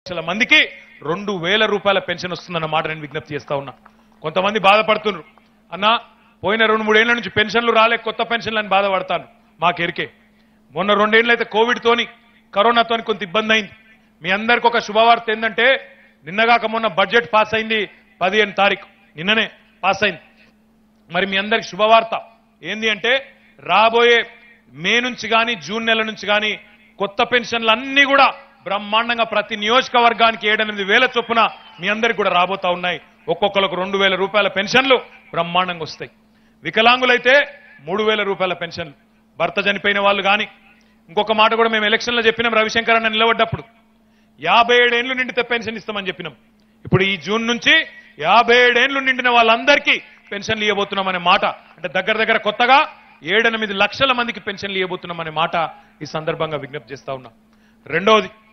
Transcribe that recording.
లక్షల మందికి రెండు వేల రూపాయల పెన్షన్ వస్తుందన్న మాట నేను విజ్ఞప్తి చేస్తా ఉన్నా కొంతమంది బాధపడుతున్నారు అన్నా పోయిన రెండు మూడేళ్ల నుంచి పెన్షన్లు రాలే కొత్త పెన్షన్లు అని బాధపడతాను మాకెరికే మొన్న రెండేళ్ళు అయితే కోవిడ్ తోని కరోనాతోని కొంత ఇబ్బంది అయింది మీ అందరికి ఒక శుభవార్త ఏంటంటే నిన్నగాక మొన్న బడ్జెట్ పాస్ అయింది పదిహేను తారీఖు నిన్ననే పాస్ అయింది మరి మీ అందరికి శుభవార్త ఏంది అంటే రాబోయే మే నుంచి కానీ జూన్ నెల నుంచి కానీ కొత్త పెన్షన్లు అన్ని కూడా బ్రహ్మాండంగా ప్రతి నియోజకవర్గానికి ఏడెనిమిది వేల చొప్పున మీ అందరికి కూడా రాబోతా ఉన్నాయి ఒక్కొక్కరికి రెండు వేల రూపాయల పెన్షన్లు బ్రహ్మాండంగా వస్తాయి వికలాంగులైతే మూడు వేల రూపాయల పెన్షన్లు భర్త చనిపోయిన వాళ్ళు కానీ ఇంకొక మాట కూడా మేము ఎలక్షన్లో చెప్పినాం రవిశంకర్ అన్న నిలబడ్డప్పుడు యాభై ఏడేళ్లు నిండితే పెన్షన్ ఇస్తామని చెప్పినాం ఇప్పుడు ఈ జూన్ నుంచి యాభై ఏడేళ్లు నిండిన వాళ్ళందరికీ పెన్షన్లు ఇవ్వబోతున్నాం అనే మాట అంటే దగ్గర దగ్గర కొత్తగా ఏడెనిమిది లక్షల మందికి పెన్షన్లు ఇవ్వబోతున్నాం అనే మాట ఈ సందర్భంగా విజ్ఞప్తి చేస్తా ఉన్నా రెండవది